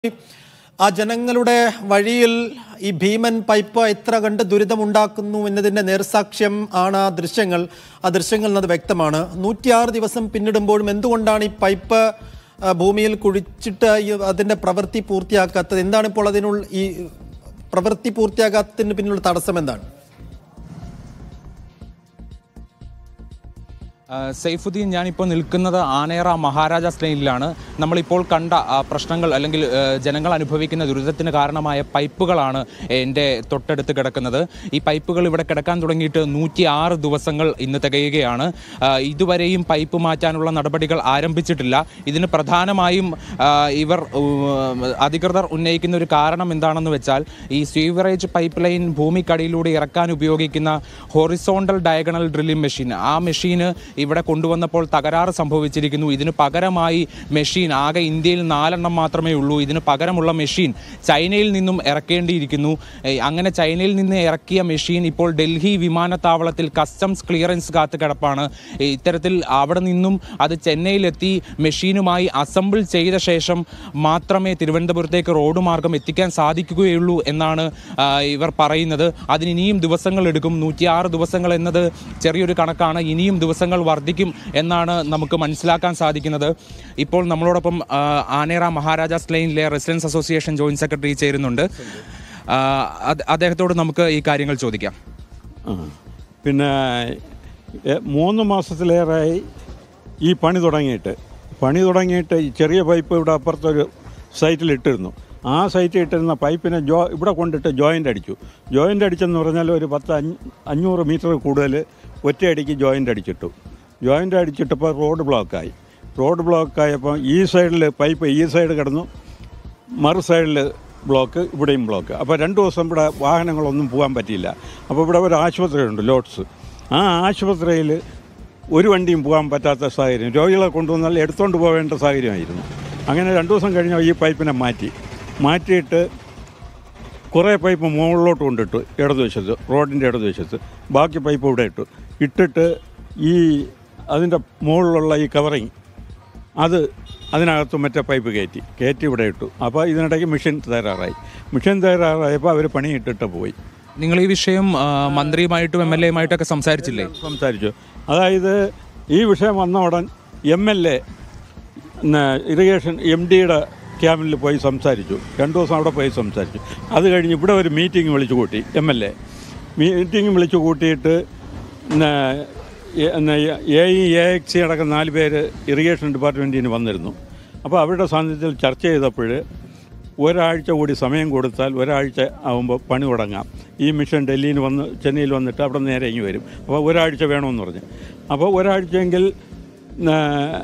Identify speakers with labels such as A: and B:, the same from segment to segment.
A: ആ ജനങ്ങളുടെ വഴിയിൽ ഈ ഭീമൻ പൈപ്പ് എത്ര കണ്ട് ദുരിതമുണ്ടാക്കുന്നു എന്നതിന്റെ നേർസാക്ഷ്യം ആണ് ആ ദൃശ്യങ്ങൾ ആ ദൃശ്യങ്ങളിൽ നിന്ന് അത് വ്യക്തമാണ് നൂറ്റിയാറ് ദിവസം പിന്നിടുമ്പോഴും എന്തുകൊണ്ടാണ് ഈ പൈപ്പ് ആ, ഭൂമിയിൽ കുഴിച്ചിട്ട് ഈ അതിന്റെ പ്രവൃത്തി പൂർത്തിയാക്കാത്തത് എന്താണ് ഇപ്പോൾ അതിനുള്ള ഈ പ്രവൃത്തി പൂർത്തിയാക്കാത്തതിന് പിന്നിലുള്ള തടസ്സം എന്താണ്
B: ആ, സൈഫുദ്ദീൻ ഞാനിപ്പോൾ നിൽക്കുന്നത് ആനേറ മഹാരാജാസ് ലൈനിലാണ് നമ്മളിപ്പോൾ കണ്ട ആ, പ്രശ്നങ്ങൾ അല്ലെങ്കിൽ ആ, ജനങ്ങൾ അനുഭവിക്കുന്ന ദുരിതത്തിന് കാരണമായ പൈപ്പുകളാണ് എൻ്റെ തൊട്ടടുത്ത് കിടക്കുന്നത് ഈ പൈപ്പുകൾ ഇവിടെ കിടക്കാൻ തുടങ്ങിയിട്ട് നൂറ്റി ആറ് ദിവസങ്ങൾ ഇന്ന് തികയുകയാണ് ആ, ഇതുവരെയും പൈപ്പ് മാറ്റാനുള്ള നടപടികൾ ആരംഭിച്ചിട്ടില്ല ഇതിന് പ്രധാനമായും ആ, ഇവർ ഉം, അധികൃതർ ഉന്നയിക്കുന്ന ഒരു കാരണം എന്താണെന്ന് വെച്ചാൽ ഈ സ്വീവറേജ് പൈപ്പ് ലൈൻ ഭൂമിക്കടിയിലൂടെ ഇറക്കാൻ ഉപയോഗിക്കുന്ന ഹൊറിസോണ്ടൽ ഡയഗണൽ ഡ്രില്ലിംഗ് മെഷീൻ ആ മെഷീന് ഇവിടെ കൊണ്ടുവന്നപ്പോൾ തകരാറ് സംഭവിച്ചിരിക്കുന്നു ഇതിന് പകരമായി മെഷീൻ ആകെ ഇന്ത്യയിൽ നാലെണ്ണം മാത്രമേ ഉള്ളൂ ഇതിന് പകരമുള്ള മെഷീൻ ചൈനയിൽ നിന്നും ഇറക്കേണ്ടിയിരിക്കുന്നു ഏയ് അങ്ങനെ ചൈനയിൽ നിന്ന് ഇറക്കിയ മെഷീൻ ഇപ്പോൾ ഡൽഹി വിമാനത്താവളത്തിൽ കസ്റ്റംസ് ക്ലിയറൻസ് കാത്ത് കിടപ്പാണ് ഏയ് ഇത്തരത്തിൽ അവിടെ നിന്നും അത് ചെന്നൈയിലെത്തി മെഷീനുമായി അസംബിൾ ചെയ്ത ശേഷം മാത്രമേ തിരുവനന്തപുരത്തേക്ക് റോഡ് മാർഗം എത്തിക്കാൻ സാധിക്കുകയുള്ളൂ എന്നാണ് ആ, ഇവർ പറയുന്നത് അതിന് ഇനിയും ദിവസങ്ങൾ എടുക്കും നൂറ്റിയാറ് ദിവസങ്ങൾ എന്നത് ചെറിയൊരു കണക്കാണ് ഇനിയും ദിവസങ്ങൾ വർദ്ധിക്കും എന്നാണ് നമുക്ക് മനസ്സിലാക്കാൻ സാധിക്കുന്നത് ഇപ്പോൾ നമ്മളോടൊപ്പം ആ, ആനേറ മഹാരാജാസ് ലൈനിലെ റെസിഡൻസ് അസോസിയേഷൻ ജോയിന്റ് സെക്രട്ടറി ചേരുന്നുണ്ട് ആ, അത് അദ്ദേഹത്തോട് നമുക്ക് ഈ കാര്യങ്ങൾ ചോദിക്കാം
C: ആ. പിന്നെ എ, മൂന്ന് മാസത്തിലേറെയായി ഈ പണി തുടങ്ങിയിട്ട് പണി തുടങ്ങിയിട്ട് ഈ ചെറിയ പൈപ്പ് ഇവിടെ അപ്പുറത്തൊരു സൈറ്റിൽ ഇട്ടിരുന്നു ആ സൈറ്റിൽ ഇട്ടിരുന്ന പൈപ്പിനെ ജോ ഇവിടെ കൊണ്ടിട്ട് ജോയിൻ്റ് അടിച്ചു ജോയിൻ്റ് അടിച്ചെന്ന് പറഞ്ഞാൽ ഒരു പത്ത് അഞ്ഞ് അഞ്ഞൂറ് മീറ്റർ കൂടുതൽ ഒറ്റയടിക്ക് ജോയിൻ്റ് അടിച്ചിട്ടു ജോയിൻ്റ് അടിച്ചിട്ടപ്പോൾ റോഡ് ബ്ലോക്കായി റോഡ് ബ്ലോക്കായപ്പോൾ ഈ സൈഡിൽ പൈപ്പ് ഈ സൈഡ് കിടന്നു മറു സൈഡിൽ ബ്ലോക്ക് ഇവിടെയും ബ്ലോക്ക് അപ്പോൾ രണ്ട് ദിവസം ഇവിടെ വാഹനങ്ങളൊന്നും പോകാൻ പറ്റിയില്ല അപ്പോൾ ഇവിടെ ഒരു ആശുപത്രിയുണ്ട് ലോഡ്സ് ആ ആശുപത്രിയിൽ ഒരു വണ്ടിയും പോകാൻ പറ്റാത്ത സാഹചര്യം രോഗികളെ കൊണ്ടുവന്നാൽ എടുത്തുകൊണ്ട് പോകേണ്ട സാഹചര്യമായിരുന്നു അങ്ങനെ രണ്ട് ദിവസം കഴിഞ്ഞാൽ ഈ പൈപ്പിനെ മാറ്റി മാറ്റിയിട്ട് കുറേ പൈപ്പ് മുകളിലോട്ട് കൊണ്ടിട്ടു ഇടതുവശത്ത് റോഡിൻ്റെ ഇടതുവശത്ത് ബാക്കി പൈപ്പ് ഇവിടെ ഇട്ടു ഇട്ടിട്ട് ഈ അതിൻ്റെ മുകളിലുള്ള ഈ കവറിങ് അത് അതിനകത്ത് മറ്റേ പൈപ്പ് കയറ്റി കയറ്റി ഇവിടെ ഇട്ടു അപ്പോൾ ഇതിനിടയ്ക്ക് മെഷീൻ തയ്യാറായി മെഷീൻ തയ്യാറായപ്പോൾ അവർ പണിയിട്ടിട്ട് പോയി
B: നിങ്ങൾ ഈ വിഷയം ആ, മന്ത്രിയുമായിട്ടും എം എൽ എയുമായിട്ടൊക്കെ സംസാരിച്ചില്ലേ
C: സംസാരിച്ചു അതായത് ഈ വിഷയം വന്ന ഉടൻ M L A irrigation M ഡിയുടെ ക്യാബിനിൽ പോയി സംസാരിച്ചു രണ്ട് ദിവസം അവിടെ പോയി സംസാരിച്ചു അത് കഴിഞ്ഞ് ഇവിടെ ഒരു മീറ്റിംഗ് വിളിച്ചു കൂട്ടി എം എൽ എ മീറ്റിംഗ് വിളിച്ചു കൂട്ടിയിട്ട് എ ഇ എ എക്സി അടക്കം നാല് പേര് ഇറിഗേഷൻ ഡിപ്പാർട്ട്മെൻറ്റിന് വന്നിരുന്നു അപ്പോൾ അവരുടെ സാന്നിധ്യത്തിൽ ചർച്ച ചെയ്തപ്പോൾ ഒരാഴ്ച കൂടി സമയം കൊടുത്താൽ ഒരാഴ്ച ആകുമ്പോൾ പണി തുടങ്ങാം ഈ മിഷൻ ഡൽഹിയിൽ വന്ന് ചെന്നൈയിൽ വന്നിട്ട് അവിടെ നേരെ ഇങ്ങ് വരും അപ്പോൾ ഒരാഴ്ച വേണമെന്ന് പറഞ്ഞു അപ്പോൾ ഒരാഴ്ചയെങ്കിൽ ആ,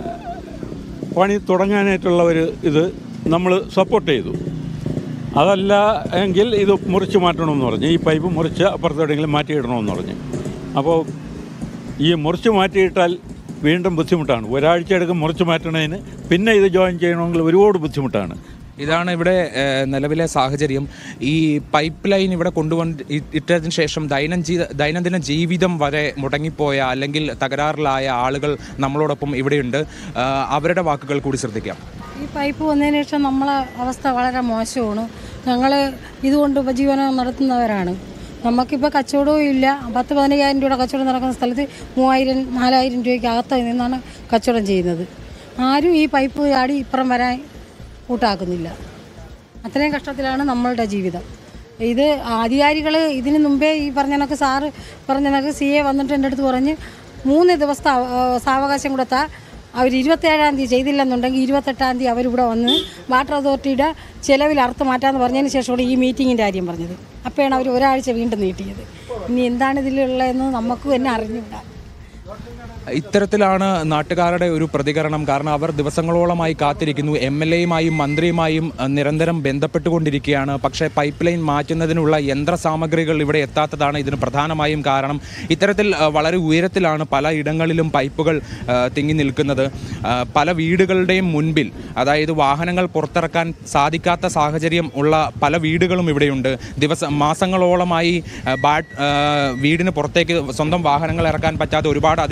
C: പണി തുടങ്ങാനായിട്ടുള്ള ഒരു ഇത് നമ്മൾ സപ്പോർട്ട് ചെയ്തു അതല്ല എങ്കിൽ ഇത് മുറിച്ച് മാറ്റണമെന്ന് പറഞ്ഞു ഈ പൈപ്പ് മുറിച്ച് അപ്പുറത്തെവിടെയെങ്കിലും മാറ്റിയിടണമെന്ന് പറഞ്ഞു അപ്പോൾ ഈ മുറിച്ച് മാറ്റിയിട്ടാൽ വീണ്ടും ബുദ്ധിമുട്ടാണ് ഒരാഴ്ച എടുക്കും മുറിച്ച് മാറ്റണതിന് പിന്നെ ഇത് ജോയിൻ ചെയ്യണമെങ്കിൽ ഒരുപാട് ബുദ്ധിമുട്ടാണ്
B: ഇതാണ് ഇവിടെ ഏഹ്, നിലവിലെ സാഹചര്യം ഈ പൈപ്പ് ലൈൻ ഇവിടെ കൊണ്ടുവന്ന് ഇ- ഇട്ടതിന് ശേഷം ദൈനംജീ ദൈനംദിന ജീവിതം വരെ മുടങ്ങിപ്പോയ അല്ലെങ്കിൽ തകരാറിലായ ആളുകൾ നമ്മളോടൊപ്പം ഇവിടെയുണ്ട് ആഹ്, അവരുടെ വാക്കുകൾ കൂടി ശ്രദ്ധിക്കാം
D: ഈ പൈപ്പ് വന്നതിന് ശേഷം നമ്മളെ അവസ്ഥ വളരെ മോശമാണ് ഞങ്ങൾ ഇതുകൊണ്ട് ഉപജീവനം നടത്തുന്നവരാണ് നമുക്കിപ്പോൾ കച്ചവടവും ഇല്ല പത്ത് പതിനയ്യായിരം രൂപയുടെ കച്ചവടം നടക്കുന്ന സ്ഥലത്ത് മൂവായിരം നാലായിരം രൂപയ്ക്ക് അകത്ത് നിന്നാണ് കച്ചവടം ചെയ്യുന്നത് ആരും ഈ പൈപ്പ് ചാടി ഇപ്പുറം വരാൻ കൂട്ടാക്കുന്നില്ല അത്രയും കഷ്ടത്തിലാണ് നമ്മളുടെ ജീവിതം ഇത് അധികാരികൾ ഇതിന് മുമ്പേ ഈ പറഞ്ഞ കണക്ക് സാറ് പറഞ്ഞ കണക്ക് സി എ വന്നിട്ട് എൻ്റെ അടുത്ത് പറഞ്ഞ് മൂന്ന് ദിവസത്തെ അവ- ആ, സാവകാശം കൊടുത്താൽ അവർ ഇരുപത്തേഴാം തീയതി ചെയ്തില്ലെന്നുണ്ടെങ്കിൽ ഇരുപത്തെട്ടാം തീയതി അവരിവിടെ വന്ന് വാട്ടർ അതോറിറ്റിയുടെ ചിലവിൽ അറുത്ത് മാറ്റാമെന്ന് പറഞ്ഞതിന് ശേഷമാണ് ഈ മീറ്റിങ്ങിൻ്റെ കാര്യം പറഞ്ഞത് അപ്പോഴാണ് അവർ ഒരാഴ്ച വീണ്ടും നീട്ടിയത് ഇനി എന്താണ് ഇതിലുള്ളതെന്ന് നമുക്ക് തന്നെ അറിഞ്ഞുകൂടാ
B: ഇത്തരത്തിലാണ് നാട്ടുകാരുടെ ഒരു പ്രതികരണം കാരണം അവർ ദിവസങ്ങളോളമായി കാത്തിരിക്കുന്നു എം എൽ എയുമായും മന്ത്രിയുമായും അഹ്, നിരന്തരം ബന്ധപ്പെട്ടുകൊണ്ടിരിക്കുകയാണ് പക്ഷേ പൈപ്പ് ലൈൻ മാറ്റുന്നതിനുള്ള യന്ത്ര സാമഗ്രികൾ ഇവിടെ എത്താത്തതാണ് ഇതിന് പ്രധാനമായും കാരണം ഇത്തരത്തിൽ അഹ്, വളരെ ഉയരത്തിലാണ് പല ഇടങ്ങളിലും പൈപ്പുകൾ അഹ്, തിങ്ങി നിൽക്കുന്നത് അഹ്, പല വീടുകളുടെയും മുൻപിൽ അതായത് വാഹനങ്ങൾ പുറത്തിറക്കാൻ സാധിക്കാത്ത സാഹചര്യം ഉള്ള പല വീടുകളും ഇവിടെയുണ്ട് ദിവസം മാസങ്ങളോളമായി അഹ്, ബാ- അഹ്, വീടിന് പുറത്തേക്ക് സ്വന്തം വാഹനങ്ങൾ ഇറക്കാൻ പറ്റാത്ത ഒരുപാട് അധികം ആളുകൾ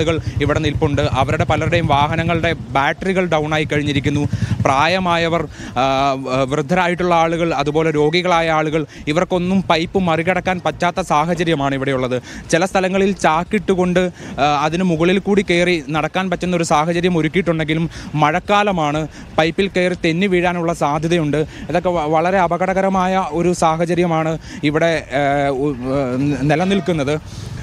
B: ആളുകൾ ഇവിടെ നിൽപ്പുണ്ട് അവരുടെ പലരുടെയും വാഹനങ്ങളുടെ ബാറ്ററികൾ ഡൗൺ ആയി കഴിഞ്ഞിരിക്കുന്നു പ്രായമായവർ ആ, വൃദ്ധരായിട്ടുള്ള ആളുകൾ അതുപോലെ രോഗികളായ ആളുകൾ ഇവർക്കൊന്നും പൈപ്പ് മറികടക്കാൻ പറ്റാത്ത സാഹചര്യമാണ് ഇവിടെയുള്ളത് ചില സ്ഥലങ്ങളിൽ ചാക്കിട്ടുകൊണ്ട് ആ, അതിന് മുകളിൽ കൂടി കയറി നടക്കാൻ പറ്റുന്ന ഒരു സാഹചര്യം ഒരുക്കിയിട്ടുണ്ടെങ്കിലും മഴക്കാലമാണ് പൈപ്പിൽ കയറി തെന്നി വീഴാനുള്ള സാധ്യതയുണ്ട് ഇതൊക്കെ വ- വളരെ അപകടകരമായ ഒരു സാഹചര്യമാണ് ഇവിടെ ആ, ഉ- ആ, നിലനിൽക്കുന്നത്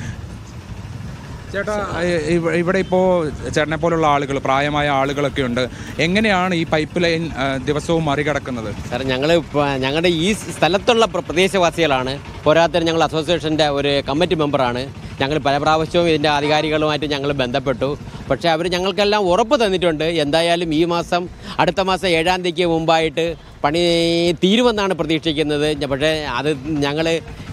B: ചേട്ടാ ഇ- ഇവ- ഇവിടെ ഇപ്പോൾ ചേട്ടനെ പോലുള്ള ആളുകൾ പ്രായമായ ആളുകളൊക്കെ ഉണ്ട് എങ്ങനെയാണ് ഈ പൈപ്പ് ലൈൻ ആ, ദിവസവും മറികടക്കുന്നത്
E: സാർ ഞങ്ങൾ ഞങ്ങളുടെ ഈ സ്ഥലത്തുള്ള പ്ര- പ്രദേശവാസികളാണ് പോരാത്തതിന് ഞങ്ങൾ അസോസിയേഷൻ്റെ ഒരു കമ്മിറ്റി മെമ്പറാണ് ഞങ്ങൾ പല പ്രാവശ്യവും ഇതിൻ്റെ അധികാരികളുമായിട്ട് ഞങ്ങൾ ബന്ധപ്പെട്ടു പക്ഷേ അവർ ഞങ്ങൾക്കെല്ലാം ഉറപ്പ് തന്നിട്ടുണ്ട് എന്തായാലും ഈ മാസം അടുത്ത മാസം ഏഴാം തീയതിക്ക് മുമ്പായിട്ട് പണി തീരുമെന്നാണ് പ്രതീക്ഷിക്കുന്നത് ഞ- പക്ഷേ അത് ഞങ്ങൾ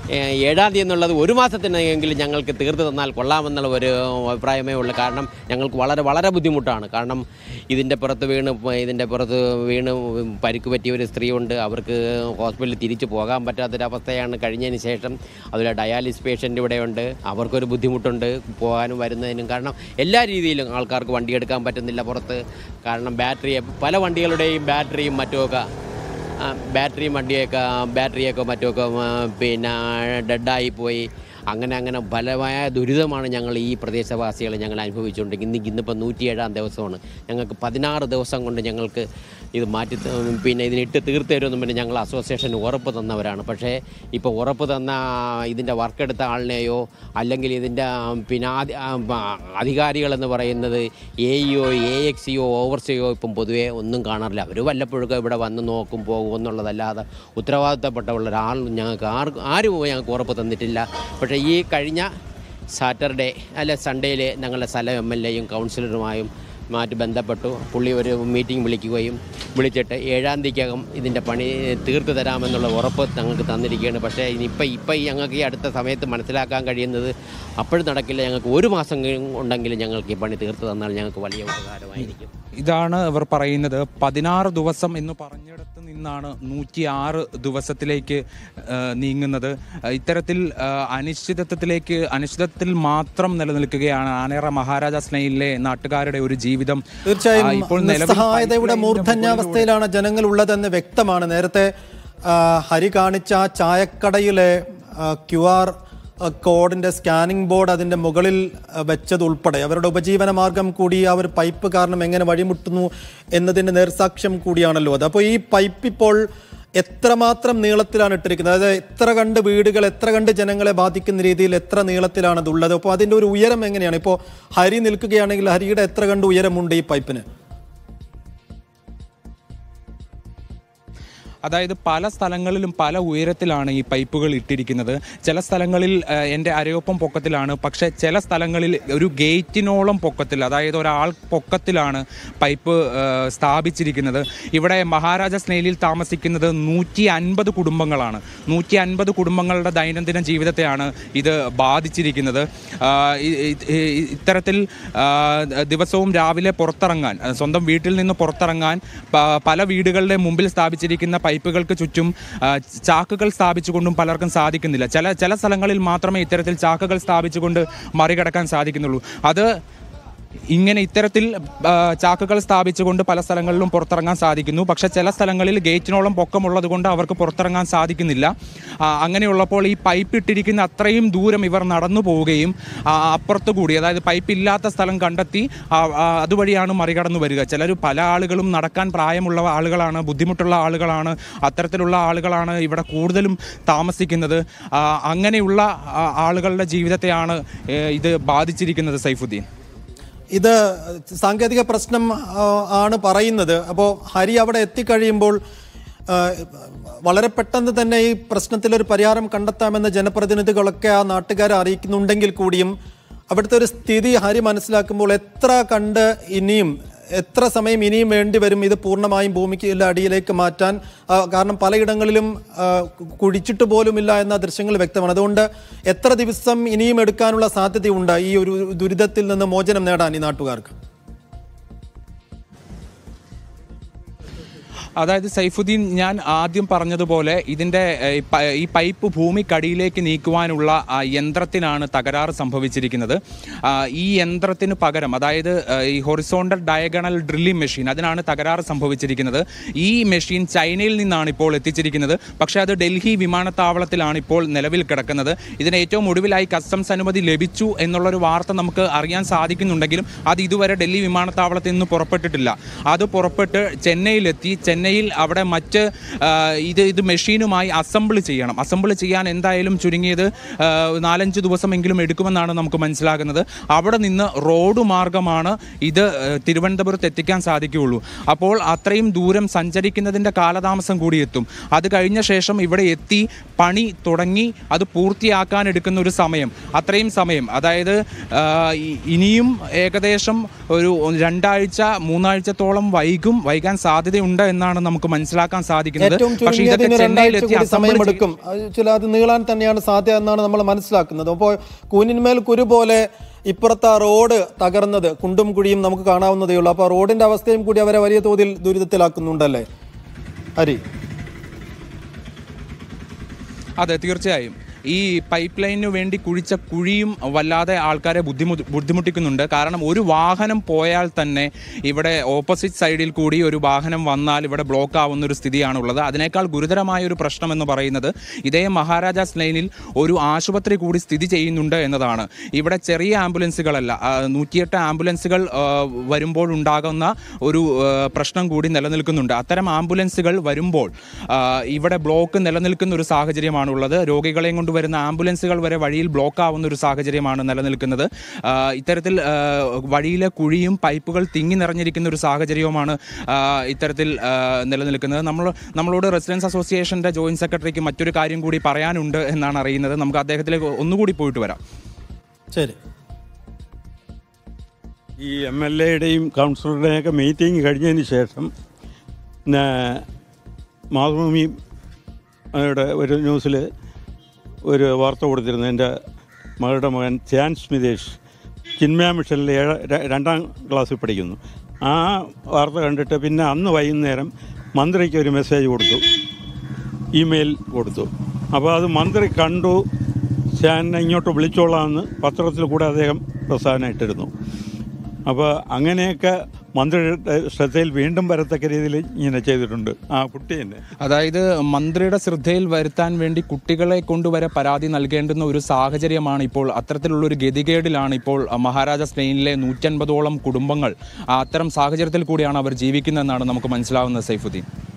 E: ഏഴാം തീയതി എന്നുള്ളത് ഒരു മാസത്തിനെങ്കിലും ഞങ്ങൾക്ക് തീർത്ത് തന്നാൽ കൊള്ളാമെന്നുള്ള ഒരു അഭിപ്രായമേ ഉള്ളൂ കാരണം ഞങ്ങൾക്ക് വളരെ വളരെ ബുദ്ധിമുട്ടാണ് കാരണം ഇതിൻ്റെ പുറത്ത് വീണ് പ- ഇതിൻ്റെ പുറത്ത് വീണ് പരിക്ക് പറ്റിയ ഒരു സ്ത്രീയുണ്ട് അവർക്ക് ഹോസ്പിറ്റലിൽ തിരിച്ചു പോകാൻ പറ്റാത്തൊരവസ്ഥയാണ് കഴിഞ്ഞതിന് ശേഷം അതുപോലെ ഡയാലിസ് പേഷ്യൻ്റ് ഇവിടെയുണ്ട് അവർക്കൊരു ബുദ്ധിമുട്ടുണ്ട് പോകാനും വരുന്നതിനും കാരണം എല്ലാ രീതിയിലും ആൾക്കാർക്ക് വണ്ടി എടുക്കാൻ പറ്റുന്നില്ല പുറത്ത് കാരണം ബാറ്ററി പല വണ്ടികളുടെയും ബാറ്ററിയും മറ്റുമൊക്കെ ആ, ബാറ്ററിയും വണ്ടിയൊക്കെ ബാറ്ററിയൊക്കെ മറ്റുമൊക്കെ ആ, പിന്നെ ഡെഡായി പോയി അങ്ങനെ അങ്ങനെ ഫലമായ ദുരിതമാണ് ഞങ്ങൾ ഈ പ്രദേശവാസികൾ ഞങ്ങൾ അനുഭവിച്ചുകൊണ്ടിരിക്കുന്നത് ഇന്ന് ഇന്നിപ്പോൾ നൂറ്റിയേഴാം ദിവസമാണ് ഞങ്ങൾക്ക് പതിനാറ് ദിവസം കൊണ്ട് ഞങ്ങൾക്ക് ഇത് മാറ്റി ത- പിന്നെ ഇതിനിട്ട് തീർത്ത് തരുമെന്നും പിന്നെ ഞങ്ങൾ അസോസിയേഷൻ ഉറപ്പ് തന്നവരാണ് പക്ഷേ ഇപ്പോൾ ഉറപ്പ് തന്ന ഇതിൻ്റെ വർക്കെടുത്ത ആളിനെയോ അല്ലെങ്കിൽ ഇതിൻ്റെ ആ, പിന്നെ ആദി- ആ, ആ, അധികാരികളെന്ന് പറയുന്നത് A E O A ex C O over C O ഇപ്പം പൊതുവേ ഒന്നും കാണാറില്ല അവർ വല്ലപ്പോഴൊക്കെ ഇവിടെ വന്ന് നോക്കും പോകും എന്നുള്ളതല്ലാതെ ഉത്തരവാദിത്തപ്പെട്ട ഒരാൾ ഞങ്ങൾക്ക് ആർക്കും ആരും ഞങ്ങൾക്ക് ഉറപ്പ് തന്നിട്ടില്ല പക്ഷേ ഈ കഴിഞ്ഞ സാറ്റർഡേ അല്ല സൺഡേയിൽ ഞങ്ങളുടെ സ്ഥലം എം എൽ എയും കൗൺസിലറുമായും മാറ്റി ബന്ധപ്പെട്ടു പുള്ളി ഒരു മീറ്റിംഗ് വിളിക്കുകയും വിളിച്ചിട്ട് ഏഴാം തീയതിക്കകം ഇതിൻ്റെ പണി തീർത്തു തരാമെന്നുള്ള ഉറപ്പ് ഞങ്ങൾക്ക് തന്നിരിക്കുകയാണ് പക്ഷേ ഇനിയിപ്പോൾ ഇപ്പം ഈ ഞങ്ങൾക്ക് ഈ അടുത്ത സമയത്ത് മനസ്സിലാക്കാൻ കഴിയുന്നത് അപ്പോഴും നടക്കില്ല ഞങ്ങൾക്ക് ഒരു മാസം ഉണ്ടെങ്കിലും ഞങ്ങൾക്ക് ഈ പണി തീർത്തു തന്നാൽ ഞങ്ങൾക്ക് വലിയ ഉപകാരമായിരിക്കും
B: ഇതാണ് ഇവർ പറയുന്നത് പതിനാറ് ദിവസം എന്ന് പറഞ്ഞിടത്ത് നിന്നാണ് നൂറ്റി ആറ് ദിവസത്തിലേക്ക് ആ, നീങ്ങുന്നത് ആ, ഇത്തരത്തിൽ ആ, അനിശ്ചിതത്വത്തിലേക്ക് അനിശ്ചിതത്വത്തിൽ മാത്രം നിലനിൽക്കുകയാണ് ആനേറ മഹാരാജാസ് ലൈനിലെ നാട്ടുകാരുടെ ഒരു ജീവിതം ആ,
A: തീർച്ചയായും
B: ഇപ്പോൾ നിലവിൽ
A: നിസ്സഹായതയുടെ
B: പൈപ്പ് ലൈനിന്റെ
A: മൂർധന്യാവസ്ഥയിലാണ് ജനങ്ങൾ ഉള്ളതെന്ന് വ്യക്തമാണ് നേരത്തെ ആ, ഹരി കാണിച്ച ആ ചായക്കടയിലെ ക്യു ആർ കോഡിന്റെ സ്കാനിംഗ് ബോർഡ് അതിന്റെ മുകളിൽ ആ, വെച്ചതുൾപ്പെടെ അവരുടെ ഉപജീവന മാർഗം കൂടി ആ ഒരു പൈപ്പ് കാരണം എങ്ങനെ വഴിമുട്ടുന്നു എന്നതിന്റെ നേർസാക്ഷ്യം കൂടിയാണല്ലോ അത് അപ്പോൾ ഈ പൈപ്പ് ഇപ്പോൾ എത്രമാത്രം നീളത്തിലാണ് ഇട്ടിരിക്കുന്നത് അതായത് എത്ര കണ്ട് വീടുകൾ എത്ര കണ്ട് ജനങ്ങളെ ബാധിക്കുന്ന രീതിയിൽ എത്ര നീളത്തിലാണ് അത് ഉള്ളത് അപ്പോൾ അതിന്റെ ഒരു ഉയരം എങ്ങനെയാണ് ഇപ്പോൾ ഹരി നിൽക്കുകയാണെങ്കിൽ ഹരിയുടെ എത്ര കണ്ട് ഉയരമുണ്ട് ഈ പൈപ്പിന്
B: അതായത് പല സ്ഥലങ്ങളിലും പല ഉയരത്തിലാണ് ഈ പൈപ്പുകൾ ഇട്ടിരിക്കുന്നത് ചില സ്ഥലങ്ങളിൽ ആ, എൻ്റെ അരയൊപ്പം പൊക്കത്തിലാണ് പക്ഷേ ചില സ്ഥലങ്ങളിൽ ഒരു ഗേറ്റിനോളം പൊക്കത്തിൽ അതായത് ഒരാൾ പൊക്കത്തിലാണ് പൈപ്പ് ആ, സ്ഥാപിച്ചിരിക്കുന്നത് ഇവിടെ മഹാരാജ സ്നേലിൽ താമസിക്കുന്നത് നൂറ്റി അൻപത് കുടുംബങ്ങളാണ് നൂറ്റി അൻപത് കുടുംബങ്ങളുടെ ദൈനംദിന ജീവിതത്തെയാണ് ഇത് ബാധിച്ചിരിക്കുന്നത് ആ, ഇ- ഇ- ഇ- ഇത്തരത്തിൽ ആ, ദിവസവും രാവിലെ പുറത്തിറങ്ങാൻ ആ, സ്വന്തം വീട്ടിൽ നിന്ന് പുറത്തിറങ്ങാൻ പ- പല വീടുകളുടെ മുമ്പിൽ സ്ഥാപിച്ചിരിക്കുന്ന പൈപ്പുകൾക്ക് ചുറ്റും ആ, ചാക്കുകൾ സ്ഥാപിച്ചുകൊണ്ടും പലർക്കും സാധിക്കുന്നില്ല ചില ചില സ്ഥലങ്ങളിൽ മാത്രമേ ഇത്തരത്തിൽ ചാക്കുകൾ സ്ഥാപിച്ചുകൊണ്ട് മറികടക്കാൻ സാധിക്കുന്നുള്ളൂ അത് ഇങ്ങനെ ഇത്തരത്തിൽ ആ, ചാക്കുകൾ സ്ഥാപിച്ചുകൊണ്ട് പല സ്ഥലങ്ങളിലും പുറത്തിറങ്ങാൻ സാധിക്കുന്നു പക്ഷേ ചില സ്ഥലങ്ങളിൽ ഗേറ്റിനോളം പൊക്കമുള്ളത് കൊണ്ട് അവർക്ക് പുറത്തിറങ്ങാൻ സാധിക്കുന്നില്ല ആ, അങ്ങനെയുള്ളപ്പോൾ ഈ പൈപ്പ് ഇട്ടിരിക്കുന്ന അത്രയും ദൂരം ഇവർ നടന്നു പോവുകയും ആ, അപ്പുറത്ത് കൂടി അതായത് പൈപ്പ് ഇല്ലാത്ത സ്ഥലം കണ്ടെത്തി ആ, ആ, അതുവഴിയാണ് മറികടന്നു വരിക ചിലർ പല ആളുകളും നടക്കാൻ പ്രായമുള്ള ആളുകളാണ് ബുദ്ധിമുട്ടുള്ള ആളുകളാണ് അത്തരത്തിലുള്ള ആളുകളാണ് ഇവിടെ കൂടുതലും താമസിക്കുന്നത് ആ, അങ്ങനെയുള്ള ആ, ആളുകളുടെ ജീവിതത്തെയാണ് ഏ, ഇത് ബാധിച്ചിരിക്കുന്നത് സൈഫുദ്ദീൻ
A: ഇത് സാങ്കേതിക പ്രശ്നം ആ, ആണ് പറയുന്നത് അപ്പോൾ ഹരി അവിടെ എത്തിക്കഴിയുമ്പോൾ ആ, വളരെ പെട്ടെന്ന് തന്നെ ഈ പ്രശ്നത്തിലൊരു പരിഹാരം കണ്ടെത്താമെന്ന് ജനപ്രതിനിധികളൊക്കെ ആ നാട്ടുകാരെ അറിയിക്കുന്നുണ്ടെങ്കിൽ കൂടിയും അവിടുത്തെ ഒരു സ്ഥിതി ഹരി മനസ്സിലാക്കുമ്പോൾ എത്ര കണ്ട് ഇനിയും എത്ര സമയം ഇനിയും വേണ്ടി വരും ഇത് പൂർണ്ണമായും ഭൂമിക്ക് അടിയിലേക്ക് മാറ്റാൻ ആ, കാരണം പലയിടങ്ങളിലും ആ, കുഴിച്ചിട്ട് പോലുമില്ല എന്ന ദൃശ്യങ്ങൾ വ്യക്തമാണ് അതുകൊണ്ട് എത്ര ദിവസം ഇനിയും എടുക്കാനുള്ള സാധ്യതയുണ്ട് ഈ ഒരു ദുരിതത്തിൽ നിന്ന് മോചനം നേടാൻ ഈ നാട്ടുകാർക്ക്
B: അതായത് സൈഫുദ്ദീൻ ഞാൻ ആദ്യം പറഞ്ഞതുപോലെ ഇതിൻ്റെ ഏഹ്, ഈ പ- ഈ പൈപ്പ് ഭൂമിക്കടിയിലേക്ക് നീക്കുവാനുള്ള ആ, യന്ത്രത്തിനാണ് തകരാറ് സംഭവിച്ചിരിക്കുന്നത് ആ, ഈ യന്ത്രത്തിന് പകരം അതായത് ഏഹ്, ഈ ഹൊറിസോണ്ടൽ ഡയഗണൽ ഡ്രില്ലിംഗ് മെഷീൻ അതിനാണ് തകരാറ് സംഭവിച്ചിരിക്കുന്നത് ഈ മെഷീൻ ചൈനയിൽ നിന്നാണ് ഇപ്പോൾ എത്തിച്ചിരിക്കുന്നത് പക്ഷേ അത് ഡൽഹി വിമാനത്താവളത്തിലാണ് ഇപ്പോൾ നിലവിൽ കിടക്കുന്നത് ഇതിന് ഏറ്റവും ഒടുവിലായി കസ്റ്റംസ് അനുമതി ലഭിച്ചു എന്നുള്ളൊരു വാർത്ത നമുക്ക് അറിയാൻ സാധിക്കുന്നുണ്ടെങ്കിലും അത് ഇതുവരെ ഡൽഹി വിമാനത്താവളത്തിൽ നിന്ന് പുറപ്പെട്ടിട്ടില്ല അത് പുറപ്പെട്ട് ചെന്നൈയിലെത്തി ചെന്നൈയിൽ അവിടെ മറ്റ് ആ, ഇത് ഇത് മെഷീനുമായി അസംബിൾ ചെയ്യണം അസംബിൾ ചെയ്യാൻ എന്തായാലും ചുരുങ്ങിയത് ആ, നാലഞ്ച് ദിവസമെങ്കിലും എടുക്കുമെന്നാണ് നമുക്ക് മനസ്സിലാകുന്നത് അവിടെ നിന്ന് റോഡ് മാർഗമാണ് ഇത് ആ, തിരുവനന്തപുരത്ത് എത്തിക്കാൻ സാധിക്കുകയുള്ളൂ അപ്പോൾ അത്രയും ദൂരം സഞ്ചരിക്കുന്നതിൻ്റെ കാലതാമസം കൂടി എത്തും അത് കഴിഞ്ഞ ശേഷം ഇവിടെ എത്തി പണി തുടങ്ങി അത് പൂർത്തിയാക്കാൻ എടുക്കുന്ന ഒരു സമയം അത്രയും സമയം അതായത് ആ, ഇ- ഇനിയും ഏകദേശം ഒരു രണ്ടാഴ്ച മൂന്നാഴ്ചത്തോളം വൈകും വൈകാൻ സാധ്യതയുണ്ട് എന്നാണ് നമുക്ക് മനസ്സിലാക്കാൻ സാധിക്കുന്നത്
A: ഏറ്റവും
B: പക്ഷേ
A: ചുരുങ്ങിയത്
B: ഇതൊക്കെ
A: ഇനി രണ്ടാഴ്ച
B: ചെന്നൈയിലെത്തി
A: കൂടി
B: assemble
A: സമയമെടുക്കും അത് ചില അത് നീളാൻ തന്നെയാണ് സാധ്യത എന്നാണ് നമ്മൾ മനസ്സിലാക്കുന്നത് അപ്പോൾ കൂനിന്മേൽ കുരു പോലെ ഇപ്പുറത്തെ ആ റോഡ് തകർന്നത് കുണ്ടും കുഴിയും നമുക്ക് കാണാവുന്നതേ ഉള്ളൂ അപ്പോൾ ആ റോഡിന്റെ അവസ്ഥയും കൂടി അവരെ വലിയ തോതിൽ ദുരിതത്തിലാക്കുന്നുണ്ടല്ലേ ഹരി
B: അതെ തീർച്ചയായും ഈ പൈപ്പ് ലൈനിന് വേണ്ടി കുഴിച്ച കുഴിയും വല്ലാതെ ആൾക്കാരെ ബുദ്ധിമുട്ട് ബുദ്ധിമുട്ടിക്കുന്നുണ്ട് കാരണം ഒരു വാഹനം പോയാൽ തന്നെ ഇവിടെ ഓപ്പോസിറ്റ് സൈഡിൽ കൂടി ഒരു വാഹനം വന്നാൽ ഇവിടെ ബ്ലോക്ക് ആവുന്ന ഒരു സ്ഥിതിയാണുള്ളത് അതിനേക്കാൾ ഗുരുതരമായ ഒരു പ്രശ്നം എന്ന് പറയുന്നത് ഇതേ മഹാരാജാസ് ലൈനിൽ ഒരു ആശുപത്രി കൂടി സ്ഥിതി ചെയ്യുന്നുണ്ട് എന്നതാണ് ഇവിടെ ചെറിയ ആംബുലൻസുകളല്ല ആ, നൂറ്റിയെട്ട് ആംബുലൻസുകൾ ആ, വരുമ്പോൾ ഉണ്ടാകുന്ന ഒരു ആ, പ്രശ്നം കൂടി നിലനിൽക്കുന്നുണ്ട് അത്തരം ആംബുലൻസുകൾ വരുമ്പോൾ ആ, ഇവിടെ ബ്ലോക്ക് നിലനിൽക്കുന്ന ഒരു സാഹചര്യമാണുള്ളത് രോഗികളെയും കൊണ്ട് വരുന്ന ആംബുലൻസുകൾ വരെ വഴിയിൽ ബ്ലോക്ക് ആവുന്ന ഒരു സാഹചര്യമാണ് നിലനിൽക്കുന്നത് ആ, ഇത്തരത്തിൽ ആ, വഴിയിലെ കുഴിയും പൈപ്പുകൾ തിങ്ങി നിറഞ്ഞിരിക്കുന്ന ഒരു സാഹചര്യവുമാണ് ആ, ഇത്തരത്തിൽ ആ, നിലനിൽക്കുന്നത് നമ്മൾ നമ്മളോട് റെസിഡൻസ് അസോസിയേഷൻ്റെ ജോയിന്റ് സെക്രട്ടറിക്ക് മറ്റൊരു കാര്യം കൂടി പറയാനുണ്ട് എന്നാണ് അറിയുന്നത് നമുക്ക് അദ്ദേഹത്തിലേക്ക് ഒന്നുകൂടി പോയിട്ട് വരാം
A: ശരി
C: ഈ എം എൽ എയുടെയും കൗൺസിലറുടെയും ഒക്കെ മീറ്റിംഗ് കഴിഞ്ഞതിന് ശേഷം പിന്നെ മാതൃഭൂമി യുടെ ഒരു ന്യൂസിൽ ഒരു വാർത്ത കൊടുത്തിരുന്നു എൻ്റെ മകളുടെ മകൻ ധ്യാൻ സ്മിതേഷ് ചിന്മയ മിഷനിൽ ഏഴ് ര- രണ്ടാം ക്ലാസ്സിൽ പഠിക്കുന്നു ആ വാർത്ത കണ്ടിട്ട് പിന്നെ അന്ന് വൈകുന്നേരം മന്ത്രിക്ക് ഒരു മെസ്സേജ് കൊടുത്തു ഇമെയിൽ കൊടുത്തു അപ്പോൾ അത് മന്ത്രി കണ്ടു ഞാൻ ഇങ്ങോട്ട് വിളിച്ചോളാമെന്ന് പത്രത്തിൽ കൂടെ അദ്ദേഹം പ്രസ്താവന ഇട്ടിരുന്നു അപ്പോൾ അങ്ങനെയൊക്കെ മന്ത്രിയുടെ ശ്രദ്ധയിൽ വീണ്ടും വരത്തക്ക രീതിയിൽ ഇങ്ങനെ ചെയ്തിട്ടുണ്ട് ആ കുട്ടി തന്നെ
B: അതായത് മന്ത്രിയുടെ ശ്രദ്ധയിൽ വരുത്താൻ വേണ്ടി കുട്ടികളെ കൊണ്ടുവരെ പരാതി നൽകേണ്ടുന്ന ഒരു സാഹചര്യമാണ് ഇപ്പോൾ അത്തരത്തിലുള്ള ഒരു ഗതികേടിലാണ് ഇപ്പോൾ മഹാരാജാസ് ട്രെയിനിലെ നൂറ്റൻപതോളം കുടുംബങ്ങൾ ആ അത്തരം സാഹചര്യത്തിൽ കൂടിയാണ് അവർ ജീവിക്കുന്നതെന്നാണ് നമുക്ക് മനസ്സിലാവുന്നത് സൈഫുദ്ദീൻ